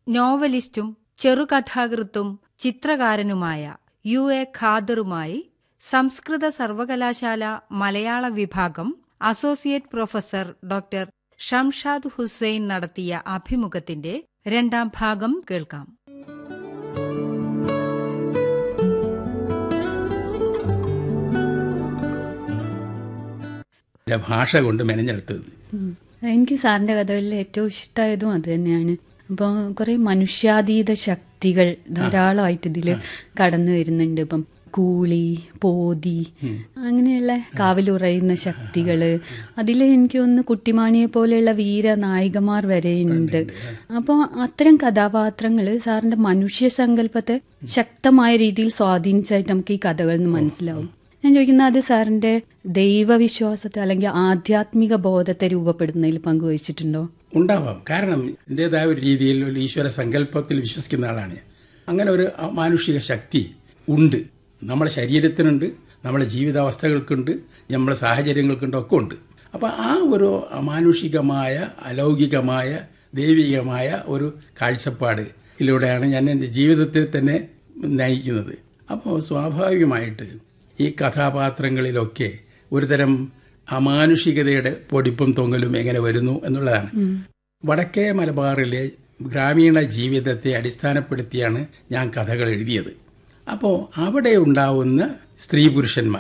നോവലിസ്റ്റും ചെറുകഥാകൃത്തും ചിത്രകാരനുമായ U A ഖാദറുമായി സംസ്കൃത സർവകലാശാല മലയാള വിഭാഗം associate professor doctor Shamshad Hussain നടത്തിയ അഭിമുഖത്തിന്റെ രണ്ടാം ഭാഗം കേൾക്കാം ഭാഷ കൊണ്ട് മെനഞ്ഞെടുത്തത് ഉം. എനിക്ക് സാറിന്റെ കഥകളിൽ ഏറ്റവും ഇഷ്ടമായതും അത് തന്നെയാണ് അപ്പോൾ കുറെ മനുഷ്യാതീത ശക്തികൾ ധാരാളമായിട്ട് ഇതിൽ കടന്നു വരുന്നുണ്ട് ഇപ്പം കൂളി പോതി അങ്ങനെയുള്ള കാവലുറയുന്ന ശക്തികള് അതിൽ എനിക്ക് ഒന്ന് കുട്ടിമാണിയെ പോലെയുള്ള വീര നായികമാർ വരെയുണ്ട് അപ്പോൾ അത്തരം കഥാപാത്രങ്ങൾ സാറിന്റെ മനുഷ്യ സങ്കല്പത്തെ ശക്തമായ രീതിയിൽ സ്വാധീനിച്ചായിട്ട് നമുക്ക് ഈ കഥകളിൽ നിന്ന് മനസ്സിലാവും ഞാൻ ചോദിക്കുന്നത് അത് സാറിന്റെ ദൈവവിശ്വാസത്തെ അല്ലെങ്കിൽ ആധ്യാത്മിക ബോധത്തെ രൂപപ്പെടുന്നതിൽ പങ്കുവച്ചിട്ടുണ്ടോ ഉണ്ടാവാം കാരണം എൻ്റെതായ ഒരു രീതിയിൽ ഒരു ഈശ്വര സങ്കല്പത്തിൽ വിശ്വസിക്കുന്ന ആളാണ് ഞാൻ അങ്ങനെ ഒരു മാനുഷിക ശക്തി ഉണ്ട് നമ്മുടെ ശരീരത്തിനുണ്ട് നമ്മുടെ ജീവിതാവസ്ഥകൾക്കുണ്ട് നമ്മുടെ സാഹചര്യങ്ങൾക്കുണ്ട് ഒക്കെ ഉണ്ട് അപ്പം ആ ഒരു അമാനുഷികമായ അലൗകികമായ ദൈവികമായ ഒരു കാഴ്ചപ്പാട് ഇതിലൂടെയാണ് ഞാൻ എൻ്റെ ജീവിതത്തെ തന്നെ നയിക്കുന്നത് അപ്പോൾ സ്വാഭാവികമായിട്ട് ഈ കഥാപാത്രങ്ങളിലൊക്കെ ഒരുതരം അമാനുഷികതയുടെ പൊടിപ്പും തൊങ്ങലും എങ്ങനെ വരുന്നു എന്നുള്ളതാണ് വടക്കേ മലബാറിലെ ഗ്രാമീണ ജീവിതത്തെ അടിസ്ഥാനപ്പെടുത്തിയാണ് ഞാൻ കഥകൾ എഴുതിയത് അപ്പോൾ അവിടെ ഉണ്ടാവുന്ന സ്ത്രീ പുരുഷന്മാർ